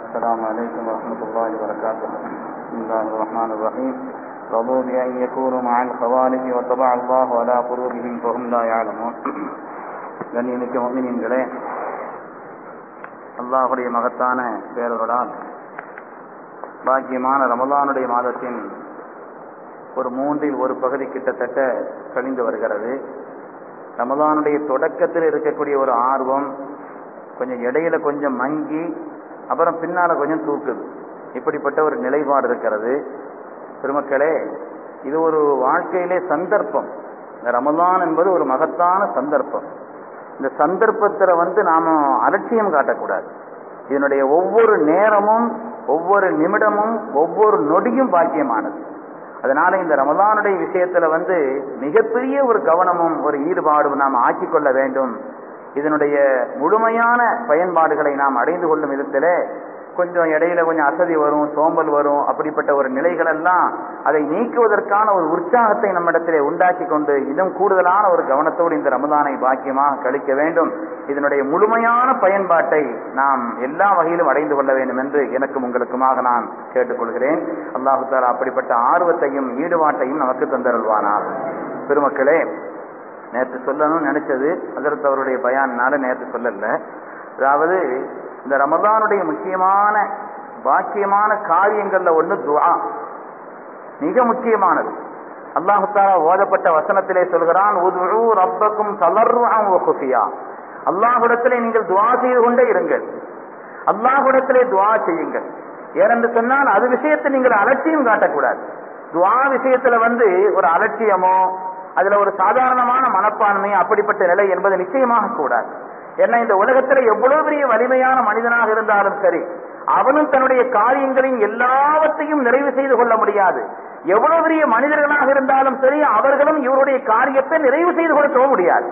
السلام عليكم ورحمة الله وبركاته بسم الله الرحمن الرحيم رضوا بأن يكونوا مع الخوالف وطبع الله على قلوبهم فهم لا يعلمون கண்ணியமிக்க மொமினியன்களே அல்லாஹுடைய மகத்தான பேரருடால் பாக்கியமான ரமலானுடைய மாதத்தின் ஒரு மூன்றில் ஒரு பகுதி கிட்டத்தட்ட கழிந்து வருகிறது ரமலானுடைய தொடக்கத்தில் இருக்கக்கூடிய ஒரு ஆர்வம் கொஞ்சம் இடையில கொஞ்சம் மங்கி அப்புறம் பின்னால கொஞ்சம் தூக்குது இப்படிப்பட்ட ஒரு நிலைப்பாடு இருக்கிறது பெருமக்களே இது ஒரு வாழ்க்கையிலே சந்தர்ப்பம் இந்த ரமலான் என்பது ஒரு மகத்தான சந்தர்ப்பம் இந்த சந்தர்ப்பத்தில் வந்து நாம அலட்சியம் காட்டக்கூடாது இதனுடைய ஒவ்வொரு நேரமும் ஒவ்வொரு நிமிடமும் ஒவ்வொரு நொடியும் பாக்கியமானது அதனால இந்த ரமலானுடைய விஷயத்துல வந்து மிகப்பெரிய ஒரு கவனமும் ஒரு ஈடுபாடும் நாம் ஆக்கிக்கொள்ள வேண்டும் இதனுடைய முழுமையான பயன்பாடுகளை நாம் அடைந்து கொள்ளும் விதத்துல கொஞ்சம் இடையில கொஞ்சம் அசதி வரும் சோம்பல் வரும் அப்படிப்பட்ட ஒரு நிலைகள் எல்லாம் அதை நீக்குவதற்கான ஒரு உற்சாகத்தை நம்மிடத்திலே உண்டாக்கி கொண்டு இன்னும் கூடுதலான ஒரு கவனத்தோடு இந்த ரமதானை பாக்கியமாக கழிக்க வேண்டும் இதனுடைய முழுமையான பயன்பாட்டை நாம் எல்லா வகையிலும் அடைந்து கொள்ள வேண்டும் என்று எனக்கும் உங்களுக்குமாக நான் கேட்டுக்கொள்கிறேன் அல்லாஹு தாலா அப்படிப்பட்ட ஆர்வத்தையும் ஈடுபாட்டையும் நமக்கு தந்தருள்வானார் பெருமக்களே நேற்று சொல்லணும்னு நினைச்சது அதற்கு அவருடைய பயான்னால நேற்று சொல்லல அதாவது இந்த ரமதானுடைய முக்கியமான பாக்கியமான காரியங்கள்ல ஒண்ணு துவா மிக முக்கியமானது அல்லாஹு தாலா ஓதப்பட்ட வசனத்திலே சொல்கிறான் ரப்பக்கும் தளர்வாசியா அல்லாஹுடத்திலே நீங்கள் துவா செய்து கொண்டே இருங்கள் அல்லாஹுடத்திலே துவா செய்யுங்கள் ஏனென்று சொன்னால் அது விஷயத்தை நீங்கள் அலட்சியம் காட்டக்கூடாது துவா விஷயத்துல வந்து ஒரு அலட்சியமோ அதுல ஒரு சாதாரணமான மனப்பான்மை அப்படிப்பட்ட நிலை என்பது நிச்சயமாக கூடாது ஏன்னா இந்த உலகத்துல எவ்வளவு பெரிய வலிமையான மனிதனாக இருந்தாலும் சரி அவனும் தன்னுடைய காரியங்களின் எல்லாவற்றையும் நிறைவு செய்து கொள்ள முடியாது எவ்வளவு பெரிய மனிதர்களாக இருந்தாலும் சரி அவர்களும் இவருடைய காரியத்தை நிறைவு செய்து கொடுக்க முடியாது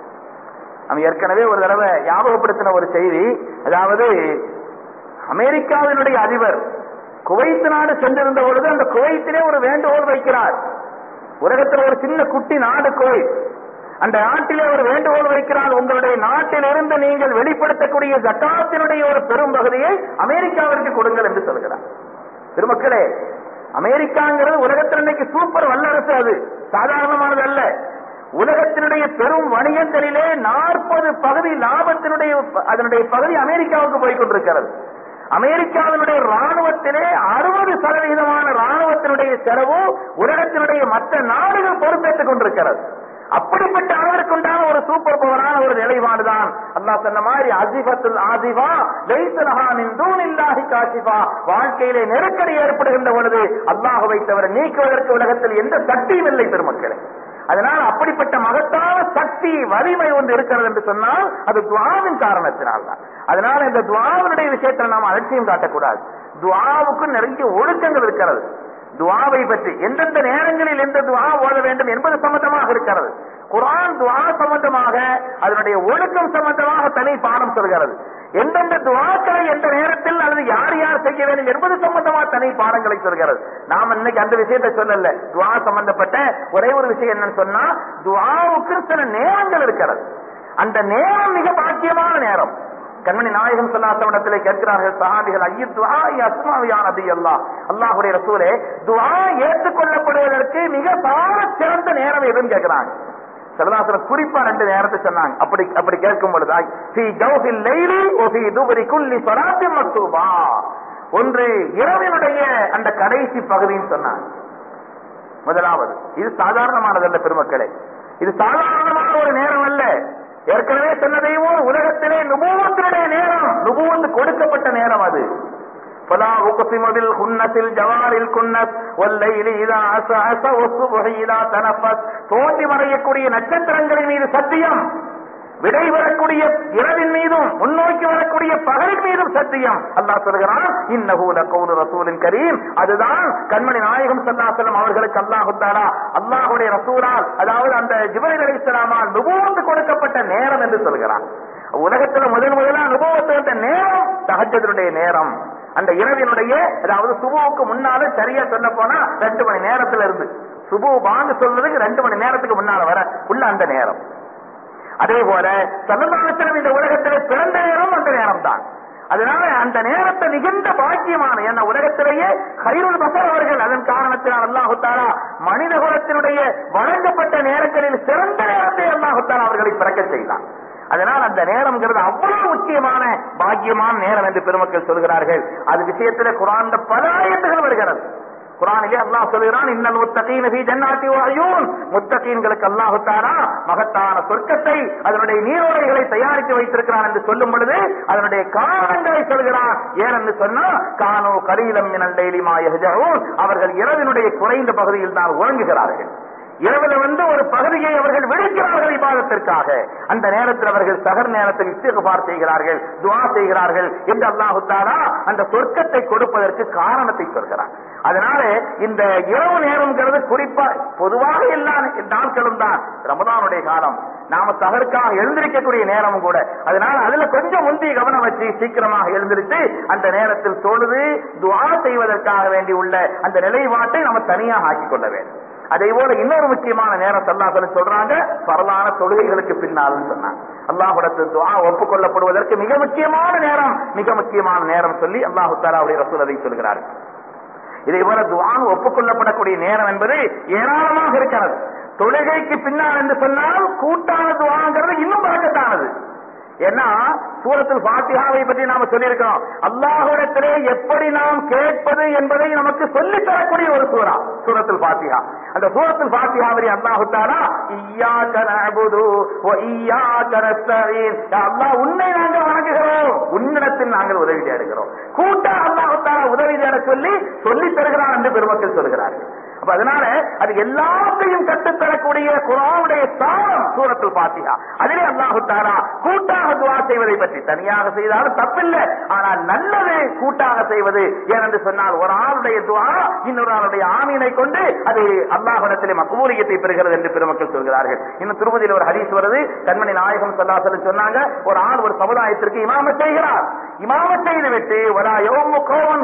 நம்ம ஏற்கனவே ஒரு தடவை ஞாபகப்படுத்தின ஒரு செய்தி அதாவது அமெரிக்காவினுடைய அதிபர் குவைத்து நாடு சென்றிருந்த பொழுது அந்த குவைத்திலே ஒரு வேண்டுகோள் வைக்கிறார் உலகத்தில் ஒரு சின்ன குட்டி நாடு குவைத் அந்த நாட்டிலே ஒரு வேண்டுகோள் வைக்கிறார் உங்களுடைய நாட்டிலிருந்து நீங்கள் வெளிப்படுத்தக்கூடிய ஜக்காத்தினுடைய ஒரு பெரும் பகுதியை அமெரிக்காவிற்கு கொடுங்கள் என்று சொல்கிறார் திருமக்களே அமெரிக்காங்கிறது உலகத்தில் இன்னைக்கு சூப்பர் வல்லரசு அது சாதாரணமானது அல்ல உலகத்தினுடைய பெரும் வணிகங்களிலே நாற்பது பகுதி லாபத்தினுடைய அதனுடைய பகுதி அமெரிக்காவுக்கு போய் கொண்டிருக்கிறது அமெரிக்காவினுடைய ராணுவத்திலே அறுபது சதவிகிதமான ராணுவத்தினுடைய செலவு உலகத்தினுடைய மற்ற நாடுகள் பொறுப்பேற்றுக் கொண்டிருக்கிறது அப்படிப்பட்ட அளவிற்குண்டான ஒரு சூப்பர் பவரான ஒரு நிலைப்பாடுதான் அல்லா சொன்ன மாதிரி அசிபத்துல் ஆசிபா லைசலஹானின் தூணில்லாஹி காசிபா வாழ்க்கையிலே நெருக்கடி ஏற்படுகின்ற பொழுது அல்லாஹ் வைத்தவரை நீக்குவதற்கு உலகத்தில் எந்த சக்தியும் இல்லை பெருமக்களே அதனால் அப்படிப்பட்ட மகத்தான சக்தி வலிமை ஒன்று இருக்கிறது என்று சொன்னால் அது துவாவின் காரணத்தினால் தான் அதனால இந்த துவாவினுடைய விஷயத்தில் நாம் அலட்சியம் காட்டக்கூடாது துவாவுக்கு நிறைய ஒழுக்கங்கள் இருக்கிறது துவாவை பற்றி எந்தெந்த நேரங்களில் எந்த துவா ஓத வேண்டும் என்பது சம்பந்தமாக இருக்கிறது குரான் துவா சம்பந்தமாக அதனுடைய ஒழுக்கம் சம்பந்தமாக தனி பாடம் சொல்கிறது எந்தெந்த துவாக்களை எந்த நேரத்தில் அல்லது யார் யார் செய்ய வேண்டும் என்பது சம்பந்தமாக தனி பாடங்களை சொல்கிறது நாம் இன்னைக்கு அந்த விஷயத்தை சொல்லல துவா சம்பந்தப்பட்ட ஒரே ஒரு விஷயம் என்னன்னு சொன்னா துவாவுக்கு சில நேரங்கள் இருக்கிறது அந்த நேரம் மிக பாக்கியமான நேரம் கண்மணி நாயகம் சொல்லாசவனத்திலே கேட்கிறார்கள் சஹாபிகள் ஐய துவா அஸ்மாவியான நபி அல்லா அல்லாஹுடைய ரசூலே துவா ஏற்றுக்கொள்ளப்படுவதற்கு மிக சார சிறந்த நேரம் எதுன்னு கேட்கிறாங்க சரதாசன குறிப்பா ரெண்டு நேரத்தை சொன்னாங்க அப்படி அப்படி கேட்கும் பொழுது சி ஜௌஹில் லைலி ஒசி துபரி குல்லி சொராத்தி மக்தூபா ஒன்று இரவினுடைய அந்த கடைசி பகுதின்னு சொன்னாங்க முதலாவது இது சாதாரணமானதல்ல பெருமக்களே இது சாதாரணமான ஒரு நேரம் அல்ல ஏற்கனவே சொன்னதையும் உலகத்திலே நுபுவத்தினுடைய நேரம் நுபுவத்து கொடுக்கப்பட்ட நேரம் அது فلا أقسم بالخنس الجوار الكنس والليل إذا عسعس والصبح إذا تنفس தோண்டி மறையக்கூடிய நட்சத்திரங்களின் மீது சத்தியம் விடை வரக்கூடிய இரவின் மீதும் முன்னோக்கி வரக்கூடிய பகலின் மீதும் சத்தியம் அல்லாஹ் சொல்கிறான் இன்னஹூல கவுலு ரசூலின் கரீம் அதுதான் கண்மணி நாயகம் சல்லாசலம் அவர்களுக்கு அல்லாஹு தாலா அல்லாஹுடைய ரசூலால் அதாவது அந்த ஜிபரில் அலிஸ்லாமால் நுபுவத்து கொடுக்கப்பட்ட நேரம் என்று சொல்கிறான் உலகத்துல முதன் முதலா நுபுவத்து வந்த நேரம் தகஜதனுடைய நேரம் அந்த இரவினுடைய அதாவது சுபுவுக்கு முன்னால சரியா சொல்ல போனா ரெண்டு மணி நேரத்துல இருந்து சுபு வாங்க சொல்றதுக்கு ரெண்டு மணி நேரத்துக்கு முன்னால வர உள்ள அந்த நேரம் அதே போல சமகாலத்திலும் இந்த உலகத்தில் பிறந்த நேரம் அந்த நேரம் தான் அதனால அந்த நேரத்தை மிகுந்த பாக்கியமான என்ன உலகத்திலேயே கைருள் பசர் அவர்கள் அதன் காரணத்தினால் அல்லாஹு தாலா மனித குலத்தினுடைய வழங்கப்பட்ட நேரங்களில் சிறந்த நேரத்தை அல்லாஹு தாலா அவர்களை பிறக்க செய்தான் அதனால் அந்த நேரம்ங்கிறது அவ்வளவு முக்கியமான பாக்கியமான நேரம் என்று பெருமக்கள் சொல்கிறார்கள் அது விஷயத்துல குரான் பல ஆயத்துகள் வருகிறது குரானிலே அல்லாஹ் சொல்கிறான் இன்னல் முத்தகீன ஃபீ ஜன்னாத்தி வஅயூன் முத்தகீன்களுக்கு அல்லாஹ் தஆலா மகத்தான சொர்க்கத்தை அதனுடைய நீரோடைகளை தயாரித்து வைத்திருக்கிறான் என்று சொல்லும் பொழுது அதனுடைய காரணங்களை சொல்கிறான் ஏனென்று சொன்னா கானோ கலீலம் மினல் லைலி மா யஹ்ஜஊன் அவர்கள் இரவினுடைய குறைந்த பகுதியில் தான் உறங்குகிறார்கள் இரவுல வந்து ஒரு பகுதியை அவர்கள் விடுக்கிறார்கள் இபாதத்திற்காக அந்த நேரத்தில் அவர்கள் சகர் நேரத்தில் இஸ்திகுபார் செய்கிறார்கள் துவா செய்கிறார்கள் என்று அல்லாஹு தாலா அந்த சொர்க்கத்தை கொடுப்பதற்கு காரணத்தை சொல்கிறார் அதனால இந்த இரவு நேரம்ங்கிறது குறிப்பா பொதுவாக எல்லா நாட்களும் தான் ரமதானுடைய காலம் நாம சகருக்காக எழுந்திருக்கக்கூடிய நேரமும் கூட அதனால அதுல கொஞ்சம் முந்தி கவனம் வச்சு சீக்கிரமாக எழுந்திருச்சு அந்த நேரத்தில் தொழுது துவா செய்வதற்காக வேண்டி உள்ள அந்த நிலைப்பாட்டை நம்ம தனியாக ஆக்கிக் கொள்ள வேண்டும் அதே போல இன்னொரு முக்கியமான நேரம் அல்லாஹ் சொல்றாங்க பரவான தொழுகைகளுக்கு பின்னால் சொன்னாங்க அல்லாஹுடத்து துவா ஒப்புக்கொள்ளப்படுவதற்கு மிக முக்கியமான நேரம் மிக முக்கியமான நேரம் சொல்லி அல்லாஹு தாலா அவருடைய ரசூல் அதை சொல்கிறார்கள் இதே போல துவான் ஒப்புக்கொள்ளப்படக்கூடிய நேரம் என்பது ஏராளமாக இருக்கிறது தொழுகைக்கு பின்னால் என்று சொன்னால் கூட்டான துவாங்கிறது இன்னும் பழக்கத்தானது ஏன்னா சூரத்தில் பாத்தியாவை பற்றி நாம சொல்லியிருக்கிறோம் அல்லாஹுடத்திலே எப்படி நாம் கேட்பது என்பதை நமக்கு சொல்லித் தரக்கூடிய ஒரு சூறா சூரத்தில் பாத்தியா அந்த சூரத்தில் பாத்தியாவை அல்லாஹு தாரா இய்யாக நஅபுது வ இய்யாக நஸ்தஈன் அல்லாஹ் உன்னை நாங்கள் வணங்குகிறோம் உன்னிடத்தில் நாங்கள் உதவி தேடுகிறோம் கூட்டா அல்லாஹு தாரா உதவி தேட சொல்லி சொல்லித் தருகிறார் என்று பெருமக்கள் சொல்கிறார்கள் அப்ப அதனால அது எல்லாத்தையும் கற்றுத்தரக்கூடிய குரானுடைய சாரம் சூரத்தில் பாத்தியா அதிலே அல்லாஹு தாரா கூட்டாக துவா செய்வதை பற்றி தனியாக செய்தாலும் தப்பில்லை ஆனால் நல்லது கூட்டாக செய்வது ஏனென்று சொன்னால் ஒரு ஆளுடைய துவா இன்னொரு ஆளுடைய ஆமீனை கொண்டு அது அல்லாஹிடத்திலே மகபூலியத்தை பெறுகிறது என்று பெருமக்கள் சொல்கிறார்கள் இன்னும் திருமதியில் ஒரு ஹதீஸ் வருது கண்மணி நாயகம் சொல்லாசல் சொன்னாங்க ஒரு ஆள் ஒரு சமுதாயத்திற்கு இமாம செய்கிறார் இமாம செய்து விட்டு ஒரு யோமு கோவன்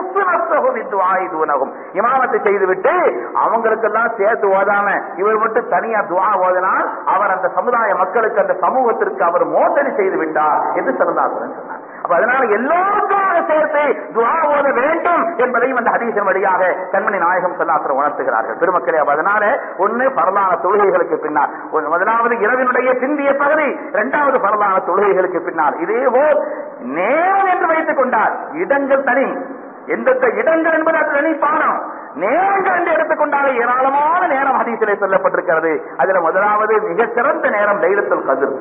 இமாமத்தை செய்து விட்டு அவங்களுக்கெல்லாம் சேர்த்து ஓதாம இவர் மட்டும் தனியா துவா ஓதினால் அவர் அந்த சமுதாய மக்களுக்கு அந்த சமூகத்திற்கு அவர் மோசடி செய்து விட்டார் என்று சிறந்தாசன் சொன்னார் அப்ப அதனால எல்லோருக்காக சேர்த்து துவா ஓத வேண்டும் என்பதையும் அந்த ஹதீசன் வழியாக கண்மணி நாயகம் சொல்லாசர் உணர்த்துகிறார்கள் பெருமக்களே அப்ப அதனால ஒண்ணு பரலான தொழுகைகளுக்கு பின்னால் ஒன்று முதலாவது இரவினுடைய பிந்திய பகுதி இரண்டாவது பரலான தொழுகைகளுக்கு பின்னால் இதே போல் நேரம் என்று வைத்துக் கொண்டார் இடங்கள் தனி எந்தெந்த இடங்கள் என்பது அது தனி பானம் நேரங்கள் என்று எடுத்துக்கொண்டாலே ஏராளமான நேரம் ஹதீசிலே சொல்லப்பட்டிருக்கிறது அதுல முதலாவது மிகச்சிறந்த நேரம் லைலத்துல் கதிர்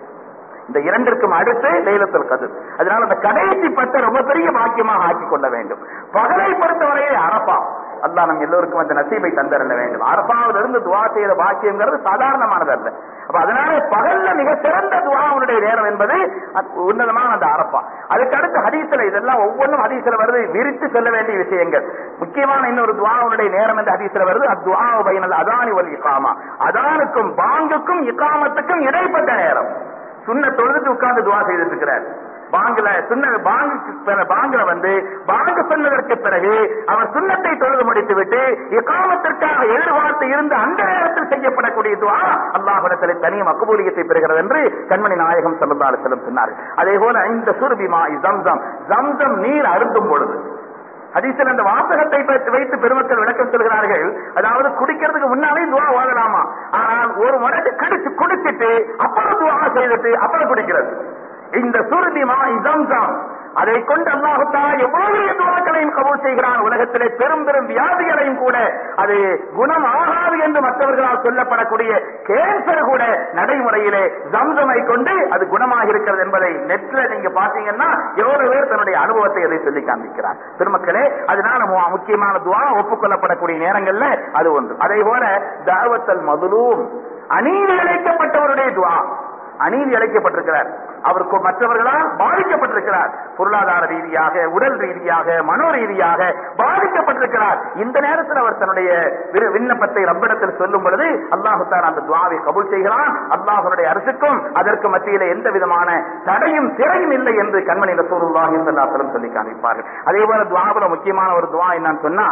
இந்த இரண்டிற்கும் அடுத்து லைலத்துல் கதிர் அதனால அந்த கடைசி பட்டை ரொம்ப பெரிய பாக்கியமாக ஆக்கிக் கொள்ள வேண்டும் பகலை பொறுத்தவரையே அரப்பா அல்லாஹ் நம் எல்லோருக்கும் அந்த நசீபை தந்தரல வேண்டும் அரபாவிலிருந்து இருந்து துவா செய்த பாக்கியங்கிறது சாதாரணமானது அல்ல அப்ப அதனால பகல்ல மிக சிறந்த துவாவுடைய நேரம் என்பது உன்னதமான அந்த அரப்பா அதுக்கு அடுத்து ஹதீஸ்ல இதெல்லாம் ஒவ்வொன்றும் ஹதீஸ்ல வருது விரித்து சொல்ல வேண்டிய விஷயங்கள் முக்கியமான இன்னொரு துவாவுடைய நேரம் என்று ஹதீஸ்ல வருது அத்வா பைனல் அதானி வல் இகாமா அதானுக்கும் பாங்குக்கும் இகாமத்துக்கும் இடைப்பட்ட நேரம் சுண்ண தொழுதுட்டு உட்கார்ந்து துவா செய்துட்டு இருக்கிறார் பாங்குல சுண்ண பாங்கு பாங்குல வந்து பாங்கு சொன்னதற்கு பிறகு அவர் சுண்ணத்தை தொழுது முடித்து விட்டு இக்காமத்திற்காக எதிர்பார்த்து இருந்த அந்த நேரத்தில் செய்யப்படக்கூடிய துவா அல்லாஹிடத்தில் தனி மகபூலியத்தை பெறுகிறது என்று கண்மணி நாயகம் செல்லும் செல்லும் சொன்னார் அதே போல இந்த சுருபிமா ஜம்சம் ஜம்சம் நீர் அருந்தும் பொழுது ஹதீஸில் அந்த வாசகத்தை வைத்து பெருமக்கள் விளக்கம் சொல்கிறார்கள் அதாவது குடிக்கிறதுக்கு முன்னாலே துவா ஓதலாமா ஆனால் ஒரு முறைக்கு கடிச்சு குடிச்சிட்டு அப்புறம் துவா செய்துட்டு அப்புறம் குடிக்கிறது இந்த சுருதிமா இதம்சம் அதை கொண்டு அல்லாஹுத்தா எவ்வளவு துவாக்களையும் கபூல் செய்கிறான் உலகத்திலே பெரும் பெரும் வியாதிகளையும் கூட அது குணம் ஆகாது என்று மற்றவர்களால் சொல்லப்படக்கூடிய கேன்சர் கூட நடைமுறையிலே ஜம்சமை கொண்டு அது குணமாக இருக்கிறது என்பதை நெட்ல நீங்க பாத்தீங்கன்னா எவ்வளவு பேர் தன்னுடைய அனுபவத்தை அதை சொல்லி காண்பிக்கிறார் பெருமக்களே அதனால முக்கியமான துவா ஒப்புக்கொள்ளப்படக்கூடிய நேரங்கள்ல அது ஒன்று அதே போல தாவத்தல் மதுலூம் அநீதி இழைக்கப்பட்டவருடைய துவா அநீதி அழைக்கப்பட்டிருக்கிறார் அவருக்கு மற்றவர்களால் பாதிக்கப்பட்டிருக்கிறார் பொருளாதார ரீதியாக உடல் ரீதியாக மனோ ரீதியாக பாதிக்கப்பட்டிருக்கிறார் இந்த நேரத்தில் அவர் தன்னுடைய விண்ணப்பத்தை ரப்பிடத்தில் சொல்லும் பொழுது அல்லாஹுத்தான் அந்த துவாவை கபூல் செய்கிறான் அல்லாஹனுடைய அரசுக்கும் அதற்கு மத்தியில எந்த விதமான தடையும் திரையும் இல்லை என்று கண்மணி ரசூலுல்லாஹி ஸல்லல்லாஹு சொல்லி காண்பிப்பார்கள் அதே போல துவாவுல முக்கியமான ஒரு துவா என்னன்னு சொன்னா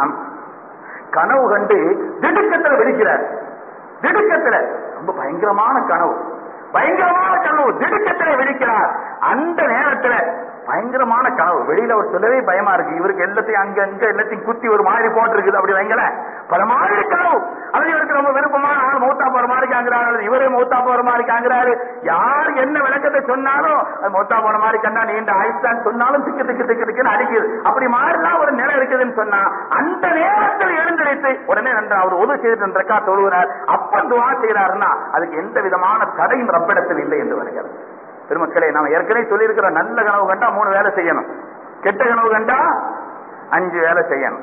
கனவு கண்டு திடுக்கத்துல வெடிக்கிறார் திடுக்கத்துல ரொம்ப பயங்கரமான கனவு பயங்கரமான கனவு திடுக்கத்திலே வெடிக்கிறார் அந்த நேரத்தில் பயங்கரமான கனவு வெளியில ஒரு சொல்லவே பயமா இருக்கு இவருக்கு எல்லாத்தையும் அங்க அங்க எல்லாத்தையும் குத்தி ஒரு மாதிரி போட்டிருக்குது அப்படி வைங்களேன் பல மாதிரி கனவு அது இவருக்கு ரொம்ப விருப்பமான ஆள் மௌத்தா போற மாதிரி காங்கிறாரு இவரே மௌத்தா போற மாதிரி காங்கிறாரு யார் என்ன விளக்கத்தை சொன்னாலும் அது மௌத்தா போற மாதிரி கண்டா நீண்ட ஆயுஷ்தான் சொன்னாலும் திக்கு திக்கு திக்கு திக்குன்னு அடிக்குது அப்படி மாதிரிலாம் ஒரு நிலை இருக்குதுன்னு சொன்னா அந்த நேரத்தில் எழுந்திருத்து உடனே நன்ற அவர் உதவி செய்து ரெக்கா தொழுகிறார் அப்ப துவா செய்யறாருன்னா அதுக்கு எந்த விதமான தடையும் ரப்பிடத்தில் இல்லை என்று வருகிறது பெருமக்களே நாம ஏற்கனவே சொல்லியிருக்கிற நல்ல கனவு கண்டா மூணு வேலை செய்யணும் கெட்ட கனவு கண்டா அஞ்சு வேலை செய்யணும்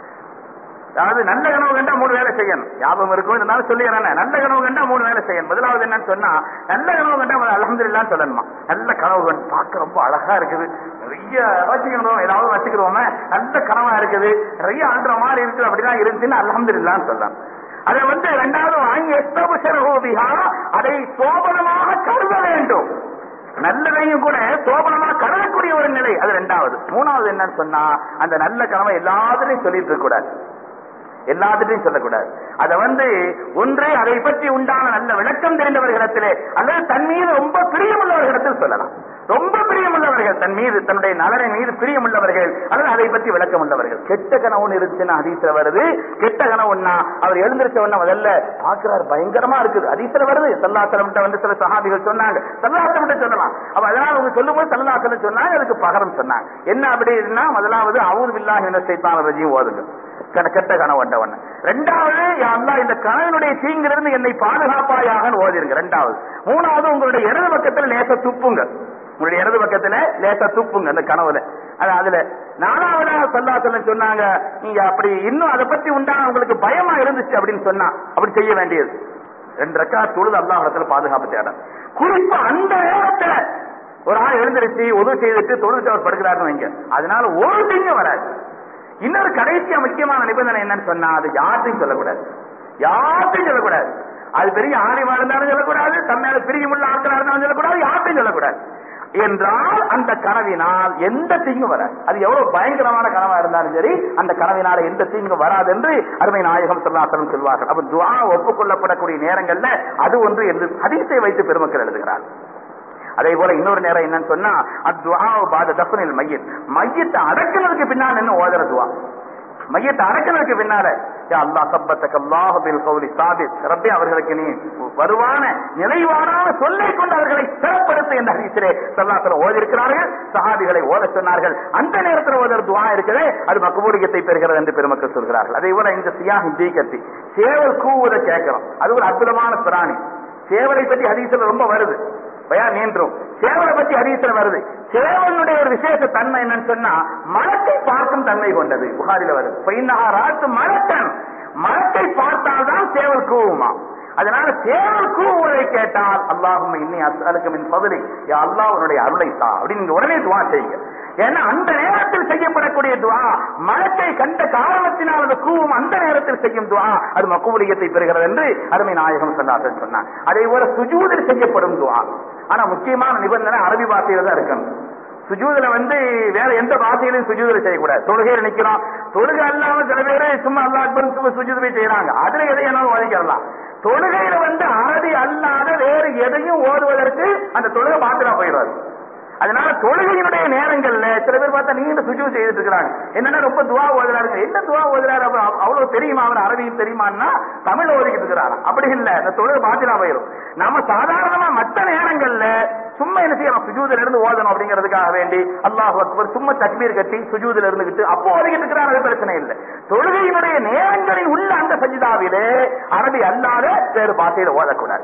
அதாவது நல்ல கனவு கண்டா மூணு வேலை செய்யணும் ஞாபகம் இருக்கும் இருந்தாலும் சொல்லிடுறேன் நல்ல கனவு கண்டா மூணு வேலை செய்யணும் முதலாவது என்னன்னு சொன்னா நல்ல கனவு கண்டா அலமதுல்லான்னு சொல்லணுமா நல்ல கனவு கண்டு பார்க்க ரொம்ப அழகா இருக்குது நிறைய வச்சுக்கணும் ஏதாவது வச்சுக்கிறோமே நல்ல கனவா இருக்குது நிறைய ஆண்டுற மாதிரி இருக்குது அப்படிதான் இருந்துச்சுன்னு அலமதுல்லான்னு சொல்லலாம் அதை வந்து ரெண்டாவது வாங்கி எஸ்தபுஷரகோபிகா அதை சோபனமாக கருத வேண்டும் நல்லதையும் கூட சோபனமா கருதக்கூடிய ஒரு நிலை அது ரெண்டாவது மூணாவது என்னன்னு சொன்னா அந்த நல்ல கனவை எல்லாத்துலையும் சொல்லிட்டு இருக்க கூடாது எல்லாத்திட்டையும் சொல்லக்கூடாது அதை வந்து ஒன்று அதை பற்றி உண்டான நல்ல விளக்கம் தெரிந்தவர்களிடத்திலே அல்லது தன் மீது ரொம்ப பிரியமுள்ளவர்களிடத்தில் சொல்லலாம் ரொம்ப பிரியமுள்ளவர்கள் தன் மீது தன்னுடைய நலனை மீது பிரியமுள்ளவர்கள் அல்லது அதை பற்றி விளக்கம் உள்ளவர்கள் கெட்ட கனவுன்னு இருந்துச்சுன்னா அதீசில வருது கெட்ட கனவுன்னா அவர் எழுந்திருச்ச உடனே முதல்ல பாக்குறாரு பயங்கரமா இருக்குது அதீசில வருது சல்லாசலம் வந்து சில சகாபிகள் சொன்னாங்க சல்லாசலம் சொல்லலாம் அப்ப அதனால அவங்க சொல்லும் போது சல்லாசலம் சொன்னாங்க அதுக்கு பகரம் சொன்னாங்க என்ன அப்படின்னா முதலாவது அவுது வில்லா என்ன செய்தான் ரஜியும் ஓதுங்க கெட்ட கனவு வந்தவன் ரெண்டாவது அல்லா இந்த கனவினுடைய தீங்கிலிருந்து என்னை பாதுகாப்பாயாக ஓதிருங்க ரெண்டாவது மூணாவது உங்களுடைய இடது பக்கத்துல லேச துப்புங்க உங்களுடைய இடது பக்கத்துல லேசா துப்புங்க அந்த கனவுல அது அதுல நாலாவதா சொல்லா சொல்ல சொன்னாங்க நீங்க அப்படி இன்னும் அதை பத்தி உண்டான உங்களுக்கு பயமா இருந்துச்சு அப்படின்னு சொன்னா அப்படி செய்ய வேண்டியது ரெண்டு ரக்கா தொழுது அல்லாஹத்துல பாதுகாப்பு தேடம் குறிப்பா அந்த நேரத்துல ஒரு ஆள் எழுந்திருச்சு உதவி செய்துட்டு தொழுது அவர் படுக்கிறாருன்னு வைங்க அதனால ஒரு திங்கும் வராது இன்னொரு கடைசியா முக்கியமான நிபந்தனை என்னன்னு சொன்னா அது யார்ட்டையும் சொல்லக்கூடாது யார்ட்டையும் சொல்லக்கூடாது அது பெரிய ஆணிமா இருந்தாலும் சொல்லக்கூடாது தம்மேல பிரியுமுள்ள ஆட்களா இருந்தாலும் சொல்லக்கூடாது யார்ட்டையும் சொல்லக்கூடாது என்றால் அந்த கனவினால் எந்த தீங்கும் வராது அது எவ்வளவு பயங்கரமான கனவா இருந்தாலும் சரி அந்த கனவினால எந்த தீங்கும் வராது என்று அருமை நாயகம் சொல்லாசலம் சொல்வார்கள் அப்ப துவா ஒப்புக்கொள்ளப்படக்கூடிய நேரங்கள்ல அது ஒன்று என்று ஹதீஸை வைத்து பெருமக்கள் எழுதுகிறார் அதே போல இன்னொரு நேரம் என்னன்னு சொன்னா அத்வா பாத தஃபனில் மையத் மையத்தை அடக்குனதுக்கு பின்னால் என்ன ஓதுற துவா மையத்தை அடக்குனதுக்கு பின்னால யா அல்லாஹ் சப்பத்தக அல்லாஹ் பில் கௌலி சாபித் ரப்பே அவர்களுக்கு நீ வருவான நிறைவான சொல்லை கொண்டு அவர்களை சிறப்படுத்த என்ற ஹதீஸிலே சல்லாசலம் ஓதி இருக்கிறார்கள் சஹாபிகளை ஓத சொன்னார்கள் அந்த நேரத்தில் ஓதர் துவா இருக்கிறது அது மக்குபூலியத்தை பெறுகிறது என்று பெருமக்கள் சொல்கிறார்கள் அதே போல இந்த சியாஹி தீக்கத்தி சேவல் கூவுவதை கேட்கிறோம் அது ஒரு அற்புதமான பிராணி சேவலை பற்றி ஹதீஸில் ரொம்ப வருது பயான் நீன்றும் சேவலை பத்தி ஹதீஸ்ல வருது சேவலுடைய ஒரு விசேஷ தன்மை என்னன்னு சொன்னா மரத்தை பார்க்கும் தன்மை கொண்டது புகாரில வருது பையனா ராத்து மரத்தன் மரத்தை பார்த்தால்தான் சேவல் கூவுமா அதனால சேவல் கூவுவதை கேட்டால் அல்லாஹும் இன்னி அலுக்கு மின் பகுதி யா அல்லாஹ் உன்னுடைய அருளை தா அப்படின்னு நீங்க உடனே துவா செய்யுங்க ஏன்னா அந்த நேரத்தில் செய்யப்படக்கூடிய துவா மரத்தை கண்ட காரணத்தினால் அது கூவும் அந்த நேரத்தில் செய்யும் துவா அது மக்குபுலியத்தை பெறுகிறது என்று அருமை நாயகம் சொன்னார்கள் சொன்னார் அதே போல சுஜூதில் செய்யப்படும் துவா ஆனா முக்கியமான நிபந்தனை அரபி பாஷையில தான் இருக்கணும் சுஜூதுல வந்து வேற எந்த பாஷையிலும் சுஜூதுல செய்யக்கூடாது தொழுகையில நிக்கிறோம் தொழுகை அல்லாம சில பேரு சும்மா அல்லா அக்பர் சுஜூது போய் செய்யறாங்க அதுல எதையும் ஒதுக்கிடலாம் தொழுகையில வந்து அரபி அல்லாத வேறு எதையும் ஓதுவதற்கு அந்த தொழுகை பாத்திரா போயிடாது அதனால தொழுகையினுடைய நேரங்கள்ல சில பேர் பார்த்தா நீண்ட சுஜூ செய்துட்டு இருக்காங்க என்னன்னா ரொம்ப துவா ஓதுறாரு என்ன துவா ஓதுறாரு அவ்வளவு தெரியுமா அவர் அரபியும் தெரியுமான்னா தமிழ் ஓதிக்கிட்டு இருக்கிறாரு அப்படி இல்ல இந்த தொழுகை பாத்திரா போயிடும் நம்ம சாதாரணமா மற்ற நேரங்கள்ல சும்மா என்ன செய்யணும் சுஜூதுல இருந்து ஓதணும் அப்படிங்கிறதுக்காக வேண்டி அல்லாஹ் அக்பர் சும்மா தக்பீர் கட்டி சுஜூதுல இருந்துகிட்டு அப்போ ஓதிக்கிட்டு இருக்கிறார் அது பிரச்சனை இல்லை தொழுகையினுடைய நேரங்களில் உள்ள அந்த சஜிதாவிலே அரபி அல்லாத வேறு பாஷையில ஓதக்கூடாது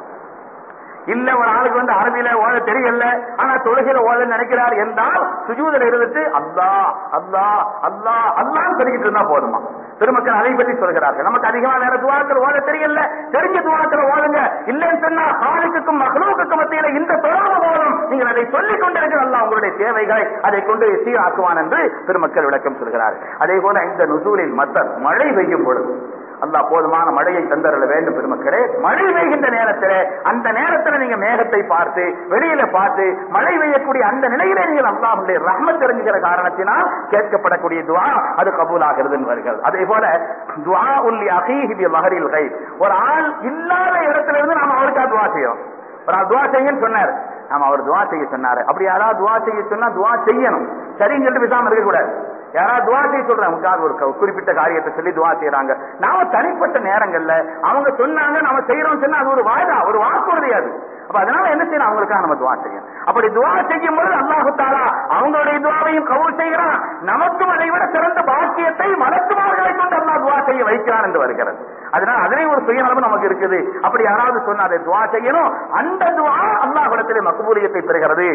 இல்ல ஒரு ஆளுக்கு வந்து அரபியில ஓத தெரியல ஆனா தொழுகையில ஓத நினைக்கிறார் என்றால் சுஜூதில் இருந்துட்டு அல்லா அல்லா அல்லா அல்லான்னு சொல்லிக்கிட்டு இருந்தா போதுமா பெருமக்கள் அதை பற்றி சொல்கிறார்கள் நமக்கு அதிகமா வேற துவாக்கள் ஓத தெரியல தெரிஞ்ச துவாக்கள் ஓதுங்க இல்லைன்னு சொன்னா ஆளுக்கும் மகளுக்கும் மத்தியில இந்த தொடர்பு போதும் நீங்கள் அதை சொல்லிக் கொண்டிருக்கிற அல்லா உங்களுடைய தேவைகளை அதை கொண்டு சீராக்குவான் என்று பெருமக்கள் விளக்கம் சொல்கிறார்கள் அதே போல இந்த நுசூலில் மத்தர் மழை பெய்யும் பொழுது அல்லாஹ் போதுமான மழையை தந்தரல வேண்டும் பெருமக்களே மழை பெய்கின்ற நேரத்தில் அந்த நேரத்தில் நீங்க மேகத்தை பார்த்து வெளியில பார்த்து மழை பெய்யக்கூடிய அந்த நிலையிலே நீங்கள் அல்லாஹுடைய ரஹ்மத் தெரிஞ்சுக்கிற காரணத்தினால் கேட்கப்படக்கூடிய துவா அது கபூலாகிறது வருகிறது அதே போல துவா உல்லி அகீஹி மகரில் கை ஒரு ஆள் இல்லாத இடத்துல இருந்து நாம அவருக்கா துவா செய்யறோம் ஒரு ஆள் துவா செய்யுன்னு சொன்னார் நாம அவர் துவா செய்ய சொன்னாரு அப்படி யாராவது துவா செய்ய சொன்னா துவா செய்யணும் சரின்னு சொல்லிட்டு பேசாம இருக்க கூடாது யாராவது துவா செய்ய சொல்றாங்க உட்கார்ந்து ஒரு க- குறிப்பிட்ட காரியத்தை சொல்லி துவா செய்யறாங்க நாம தனிப்பட்ட நேரங்கள்ல அவங்க சொன்னாங்க நாம செய்யறோம் சொன்னா அது ஒரு வாய்தா ஒரு வாக்குறுதி அது அப்ப அதனால என்ன செய்யணும் அவங்களுக்காக நம்ம துவா செய்யணும் அப்படி துவா செய்யும் பொழுது அல்லாஹு தாலா அவங்களுடைய துவாவையும் கபூல் செய்கிறான் நமக்கும் அதை விட சிறந்த பாக்கியத்தை மலக்குமார்களை கொண்டு அல்லாஹ் துவா செய்ய வைக்கிறான் என்று வருகிறது அதனால அதிலே ஒரு சுயநலமும் நமக்கு இருக்குது அப்படி யாராவது சொன்னா அதை துவா செய்யணும் அந்த துவா அல்லாஹ்விடத்திலே மக்பூலியத்தை பெறுகிறது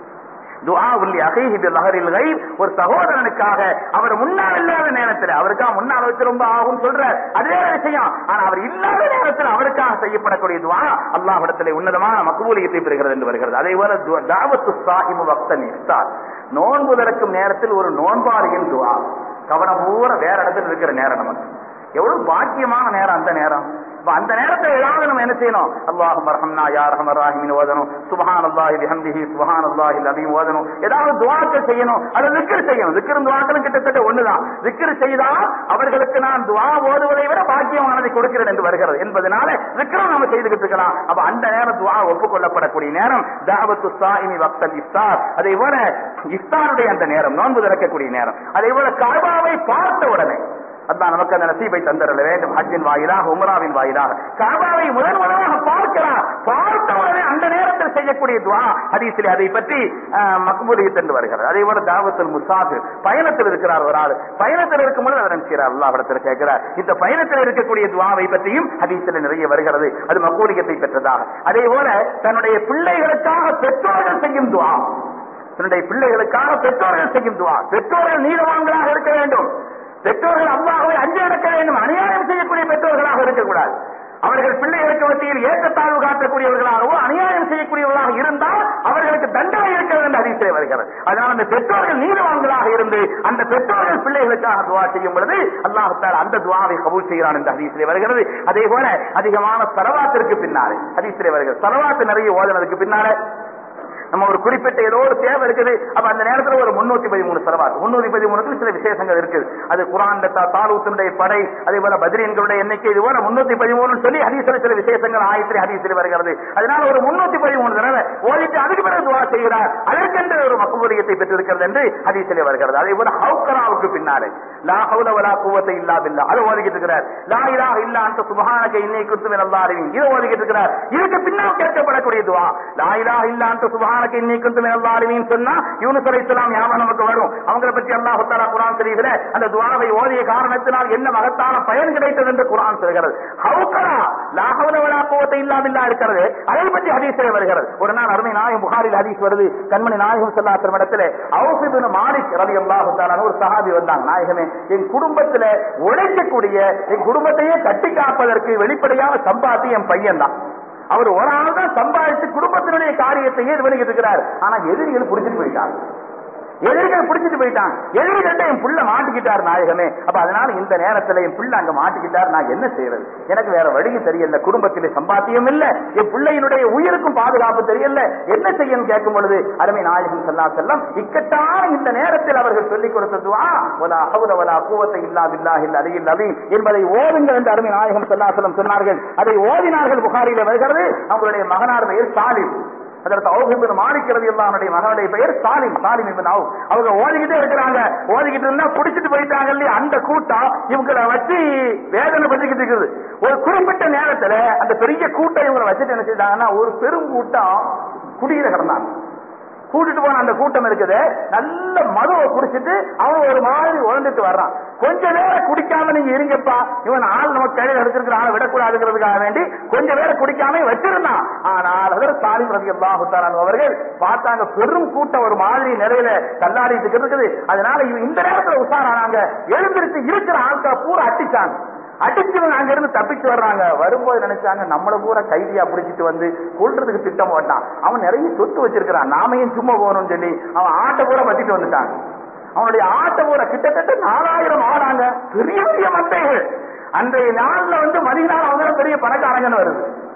துஆ உள்ளி அகைஹி பில் லஹரில் கைப் ஒரு சகோதரனுக்காக அவர் முன்னால் இல்லாத நேரத்தில் அவருக்காக முன்னால் வச்சு ரொம்ப ஆகும் சொல்ற அதே விஷயம் ஆனா அவர் இல்லாத நேரத்தில் அவருக்காக செய்யப்படக்கூடிய துஆ அல்லாஹ்விடத்திலே உன்னதமான மக்பூலியத்தை பெறுகிறது என்று வருகிறது அதே போல துவ- தாவத்து சாஹிபு வக்தன் இஃப்தார் நோன்பு திறக்கும் நேரத்தில் ஒரு நோன்பாளியின் துஆ கவனம் பூரா வேற இடத்துல இருக்கிற நேரம் நமக்கு எவ்வளவு பாக்கியமான நேரம் அந்த நேரம் அப்ப அந்த நேரத்துல ஏதாவது நம்ம என்ன செய்யணும் அல்லாஹும் ரஹம்னா யா ரஹமர் ராஹிமின் ஓதணும் சுபஹான் அல்லாஹி பிஹம்திஹி சுபஹான் அல்லாஹி அலீம் ஓதணும் ஏதாவது துவாக்கள் செய்யணும் அது திக்ர் செய்யணும் திக்ரும் துவாக்களும் கிட்டத்தட்ட ஒண்ணுதான் திக்ர் செய்தால் அவர்களுக்கு நான் துவா ஓதுவதை விட பாக்கியமானதை கொடுக்கிறேன் என்று வருகிறது என்பதனால திக்ரம் நாம செய்துகிட்டு இருக்கலாம் அப்ப அந்த நேரம் துவா ஒப்புக்கொள்ளப்படக்கூடிய நேரம் தாவத்து சாயிமி வக்தல் இஃப்தார் அதே போல இஃப்தாருடைய அந்த நேரம் நோன்பு திறக்கக்கூடிய நேரம் அதே போல கர்பாவை பார்த்த உடனே அதான் நமக்கு அந்த நசீபை தந்தரல வேண்டும் ஹஜ்ஜின் வாயிலாக உம்ராவின் வாயிலாக காபாவை முதன் முதலாக பார்க்கிறார் பார்த்த உடனே அந்த நேரத்தில் செய்யக்கூடிய துவா ஹதீஸில் அதை பற்றி மக்பூலியத் என்று வருகிறது அதே போல தாவத்தில் முசாஃபிர் பயணத்தில் இருக்கிறார் ஒரு ஆள் பயணத்தில் இருக்கும் பொழுது அவர் நினைக்கிறார் அல்லாஹ்விடத்தில் கேட்கிறார் இந்த பயணத்தில் இருக்கக்கூடிய துவாவை பற்றியும் ஹதீஸில் நிறைய வருகிறது அது மக்பூலியத்தை பெற்றதாக அதே போல தன்னுடைய பிள்ளைகளுக்காக பெற்றோர்கள் செய்யும் துவா தன்னுடைய பிள்ளைகளுக்காக பெற்றோர்கள் செய்யும் துவா பெற்றோர்கள் நீதவான்களாக இருக்க வேண்டும் பெற்றோர்கள் அல்லாஹ்வை அஞ்சு நடக்க வேண்டும் அநியாயம் செய்யக்கூடிய பெற்றோர்களாக இருக்கக்கூடாது அவர்கள் பிள்ளைகளுக்கு மத்தியில் ஏற்றத்தாழ்வு காட்டக்கூடியவர்களாகவோ அநியாயம் செய்யக்கூடியவர்களாக இருந்தால் அவர்களுக்கு தண்டனை இருக்கிறது என்று அதிசயம் வருகிறது அதனால் அந்த பெற்றோர்கள் நீதிவான்களாக இருந்து அந்த பெற்றோர்கள் பிள்ளைகளுக்காக துவா செய்யும் பொழுது அல்லாஹால அந்த துவாவை கபூல் செய்கிறான் என்று அதிசயம் வருகிறது அதே போல அதிகமான சலவாத்திற்கு பின்னாலே அதிசயம் வருகிறது சலவாத்து நிறைய ஓதனதுக்கு பின்னாலே நம்ம ஒரு குறிப்பிட்ட ஏதோ ஒரு தேவை இருக்குது அப்ப அந்த நேரத்துல ஒரு முன்னூத்தி பதிமூணு செலவாது முன்னூத்தி பதிமூணுக்கு சில விசேஷங்கள் இருக்குது அது குரான் தாலூத்தினுடைய படை அதே போல பத்ரீன்களுடைய எண்ணிக்கை இது போல முன்னூத்தி பதிமூணு சொல்லி ஹதீஸ்ல சில விசேஷங்கள் ஆயிரத்தி ஹதீஸில் வருகிறது அதனால ஒரு முன்னூத்தி பதிமூணு தடவை ஓதிட்டு அதுக்கு பிறகு துவா செய்கிறார் அதற்கென்று ஒரு மக்குபூலியத்தை பெற்றிருக்கிறது என்று ஹதீஸிலே வருகிறது அதே போல ஹவுக்கராவுக்கு பின்னாலே லா ஹவுல வலா குவத்தை இல்லா பில்லா அதை ஓதிக்கிட்டு இருக்கிறார் லா இலாஹ இல்லா அந்த சுபஹானக இன்னை குத்து நல்லா அறிவின் இதை ஓதிக்கிட்டு இருக்கிறார் இதுக்கு பின்னால் கேட்கப்படக்கூடிய துவா லா இலாஹ இல்லா அந்த சுபஹானக இன்னை குத்து நல்லா அறிவின் சொன்னா யூனுஸ் அலைஹிஸ்ஸலாம் ஞாபகம் நமக்கு வரும் அவங்களை பற்றி அல்லாஹ் தஆலா குர்ஆன் ஷரீஃபில அந்த துவாவை ஓதிய காரணத்தினால் என்ன மகத்தான பயன் கிடைத்தது என்று குர்ஆன் சொல்கிறது ஹவுக்கரா லா ஹவுல வலா குவத்தை இல்லா பில்லா இருக்கிறது அதை பற்றி ஹதீஸில் வருகிறது ஒரு நாள் அருமை நாயகம் புகாரில் ஹதீஸ் வருது கண்மணி நாயகம் ஸல்லல்லாஹு இடத்துல அவுஃப் இப்னு மாலிக் ரலியல்லாஹு தஆலா ஒரு சஹாபி வந்தாங்க நாயகமே என் குடும்பத்துல உழைக்கக்கூடிய என் குடும்பத்தையே கட்டி காப்பதற்கு வெளிப்படையான சம்பாத்தி என் பையன் தான் அவர் ஒரு ஆள் தான் சம்பாதிச்சு குடும்பத்தினுடைய காரியத்தையே இது பண்ணிக்கிட்டு இருக்கிறார் ஆனா எதிரிகள் பிடிச்சிட்டு போயிட்டாங்க எதிரிகள் பிடிச்சிட்டு போயிட்டான் எதிரிகிட்ட என் புள்ள மாட்டிக்கிட்டார் நாயகமே அப்ப அதனால இந்த நேரத்துல என் புள்ள அங்க மாட்டிக்கிட்டார் நான் என்ன செய்யறது எனக்கு வேற வழியும் தெரியல குடும்பத்திலே சம்பாத்தியம் இல்ல என் பிள்ளையினுடைய உயிருக்கும் பாதுகாப்பு தெரியல என்ன செய்யணும் கேட்கும் பொழுது அருமை நாயகம் சொல்லா செல்லம் இக்கட்டான இந்த நேரத்தில் அவர்கள் சொல்லிக் கொடுத்ததுவா ஒலா ஹவுல வலா கூவத்தை இல்லா பில்லாஹில் அலியில் அலி என்பதை ஓதுங்கள் என்று அருமை நாயகம் சொல்லா செல்லம் சொன்னார்கள் அதை ஓதினார்கள் புகாரிலே வருகிறது அவங்களுடைய மகனார் பெயர் சாலிம் அதற்கு அவுபின் மாணிக்கிறது எல்லாருடைய மகனுடைய பெயர் சாலிம் சாலிம் இவன் அவு அவங்க ஓதிக்கிட்டே இருக்கிறாங்க ஓதிக்கிட்டு இருந்தா புடிச்சிட்டு போயிட்டாங்க இல்லையா அந்த கூட்டம் இவங்களை வச்சு வேதனை பட்டுக்கிட்டு இருக்குது ஒரு குறிப்பிட்ட நேரத்துல அந்த பெரிய கூட்டம் இவங்களை வச்சுட்டு என்ன செய்தாங்கன்னா ஒரு பெரும் கூட்டம் குடியில கிடந்தாங்க கூட்டிட்டு போன அந்த கூட்டம் இருக்குது நல்ல மதுவை குடிச்சிட்டு அவன் ஒரு மாதிரி உழந்துட்டு வர்றான் கொஞ்ச நேரம் குடிக்காம நீங்க இருங்கப்பா இவன் ஆள் நம்ம கையில் எடுத்திருக்கிற ஆளை விடக்கூடாதுங்கிறதுக்காக வேண்டி கொஞ்ச நேரம் குடிக்காம வச்சிருந்தான் ஆனால் அதற்கு சாலிம் ரவி அல்லாஹுத்தாரான் அவர்கள் பார்த்தாங்க பெரும் கூட்டம் ஒரு மாதிரி நிறையில தள்ளாடிட்டு இருக்குது அதனால இவன் இந்த நேரத்துல உஷாரானாங்க எழுந்திருச்சு இருக்கிற ஆட்கள் பூரா அட்டிச்சாங்க அடிச்சவங்க அங்க இருந்து தப்பிச்சு வர்றாங்க வரும்போது நினைச்சாங்க நம்மள பூரா கைதியா பிடிச்சிட்டு வந்து கொள்றதுக்கு திட்டம் போட்டான் அவன் நிறைய சொத்து வச்சிருக்கிறான் நாமையும் சும்மா போகணும்னு சொல்லி அவன் ஆட்டை பூரா பத்திட்டு வந்துட்டான் அவனுடைய ஆட்டை பூரா கிட்டத்தட்ட நாலாயிரம் ஆடாங்க பெரிய பெரிய மந்தைகள் அன்றைய நாள்ல வந்து மதினால அவங்க பெரிய பணக்காரங்கன்னு வருது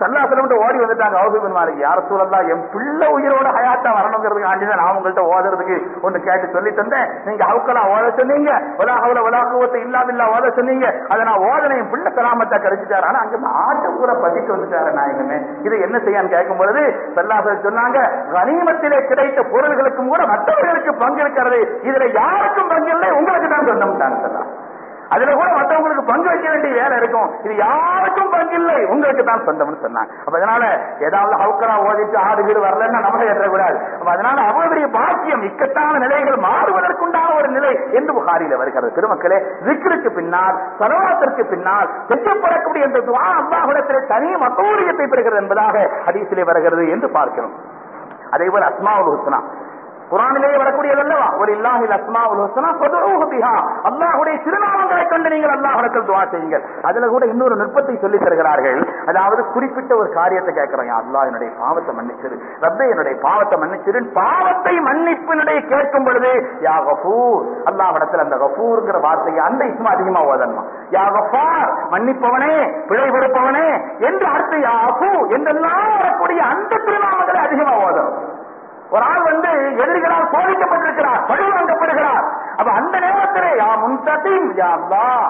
சல்லாசலம் ஓடி வந்துட்டாங்க அவுபின் மாலிக் யார சூழல்லாம் என் பிள்ளை உயிரோட ஹயாத்தா வரணுங்கிறதுக்கு ஆண்டிதான் நான் உங்கள்கிட்ட ஓதுறதுக்கு ஒண்ணு கேட்டு சொல்லி தந்தேன் நீங்க அவுக்கெல்லாம் ஓத சொன்னீங்க ஒலா ஹவுல ஒலா குவத்தை இல்லாமில்லா ஓத சொன்னீங்க அதை நான் ஓதனை என் பிள்ளை சலாமத்தா கிடைச்சிட்டாரு ஆனா அங்க ஆட்டு பூரா பதிட்டு வந்துட்டாரு நாயகமே இதை என்ன செய்யான்னு கேட்கும் பொழுது சல்லாசல் சொன்னாங்க கனிமத்திலே கிடைத்த பொருள்களுக்கும் கூட மற்றவர்களுக்கு பங்கு இருக்கிறது இதுல யாருக்கும் பங்கு இல்லை உங்களுக்கு தான் சொந்தம்ட்டாங்க சொல்லலாம் அதுல கூட மற்றவங்களுக்கு பங்கு வைக்க வேண்டிய வேலை இருக்கும் இது யாருக்கும் பங்கு இல்லை உங்களுக்கு தான் சொந்தம்னு சொன்னாங்க அப்ப அதனால ஏதாவது ஹவுக்கரா ஓதிட்டு ஆடு வீடு வரலன்னா நம்ம ஏற்றக்கூடாது அப்ப அதனால அவ்வளவு பெரிய பாக்கியம் இக்கட்டான நிலைகள் மாறுவதற்குண்டான ஒரு நிலை என்று புகாரில வருகிறது பெருமக்களே விக்கிற்கு பின்னால் சலவாத்திற்கு பின்னால் செய்யப்படக்கூடிய இந்த துவா அல்லாஹிடத்திலே தனி மத்தூரியத்தை பெறுகிறது என்பதாக ஹதீஸிலே வருகிறது என்று பார்க்கிறோம் அதே போல அஸ்மாவுல் ஹுஸ்னா குரானிலேயே வரக்கூடியது அல்லவா ஒரு இல்லாஹில் அஸ்மா உல் ஹுஸ்னா ஃபதுஊஹு பிஹா அல்லாஹ்வுடைய திருநாமங்களை கொண்டு நீங்கள் அல்லாஹ்விடத்தில் துஆ செய்யுங்கள் அதுல கூட இன்னொரு நுட்பத்தை சொல்லி தருகிறார்கள் அதாவது குறிப்பிட்ட ஒரு காரியத்தை கேட்கிறோம் யா அல்லாஹ் என்னுடைய பாவத்தை மன்னிச்சிரு ரப்பே என்னுடைய பாவத்தை மன்னிச்சிரு பாவத்தை மன்னிப்பினுடைய கேட்கும் பொழுது யா கஃபூர் அல்லாஹ்விடத்தில் அந்த கஃபூர்ங்கிற வார்த்தையை அந்த இஸ்மா அதிகமா ஓதணுமா யா கஃபார் மன்னிப்பவனே பிழை பொறுப்பவனே என்று அடுத்து யா அஃபு என்றெல்லாம் வரக்கூடிய அந்த திருநாமங்களை அதிகமா ஓதணும் ஒரு ஆள் வந்து எதிரிகளால் சோதிக்கப்பட்டிருக்கிறார் பழி வாங்கப்படுகிறார் அப்ப அந்த நேரத்திலே யா முன்தீம் யா அல்லாஹ்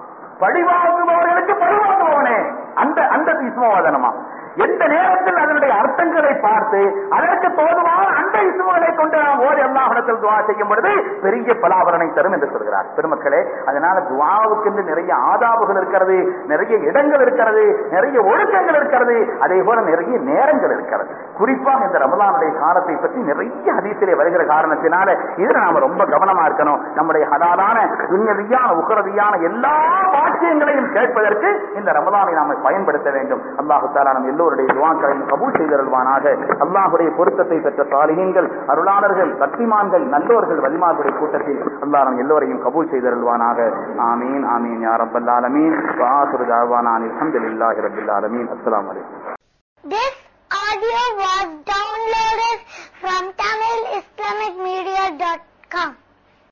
பழி வாங்குபவர்களுக்கு பழி வாங்குபவனே அந்த அந்த இஸ்மவாதனமா எந்த நேரத்தில் அதனுடைய அர்த்தங்களை பார்த்து அதற்கு தோதுவான அந்த இசுமுகளை கொண்டு நாம் ஓடி அல்லாஹிடத்தில் துவா செய்யும் பொழுது பெரிய பலாபரனை தரும் என்று சொல்கிறார் பெருமக்களே அதனால துவாவுக்கு என்று நிறைய ஆதாபுகள் இருக்கிறது நிறைய இடங்கள் இருக்கிறது நிறைய ஒழுக்கங்கள் இருக்கிறது அதே போல நிறைய நேரங்கள் இருக்கிறது குறிப்பாக இந்த ரமலானுடைய காலத்தை பற்றி நிறைய ஹதீசிலே வருகிற காரணத்தினால இதுல நாம ரொம்ப கவனமா இருக்கணும் நம்முடைய ஹலாலான துன்யவியான உகரவியான எல்லா வாக்கியங்களையும் கேட்பதற்கு இந்த ரமலானை நாம பயன்படுத்த வேண்டும் அல்லாஹு தாலா நம் எல்லோருடைய துவாக்களையும் கபூல் செய்தருள்வானாக அல்லாஹுடைய பொருத்தத்தை பெற்ற சாலிகங்கள் அருளாளர்கள் சக்திமான்கள் நல்லோர்கள் வலிமார்களுடைய கூட்டத்தில் அல்லாஹ் நம் எல்லோரையும் கபூல் செய்தருள்வானாக ஆமீன் ஆமீன் யா ரப்பல் ஆலமீன் வாசுரு தாவானா அல்ஹம்துலில்லாஹி ரப்பில் ஆலமீன் அஸ்ஸலாமு அலைக்கும் This audio was downloaded from TamilIslamicMedia.com.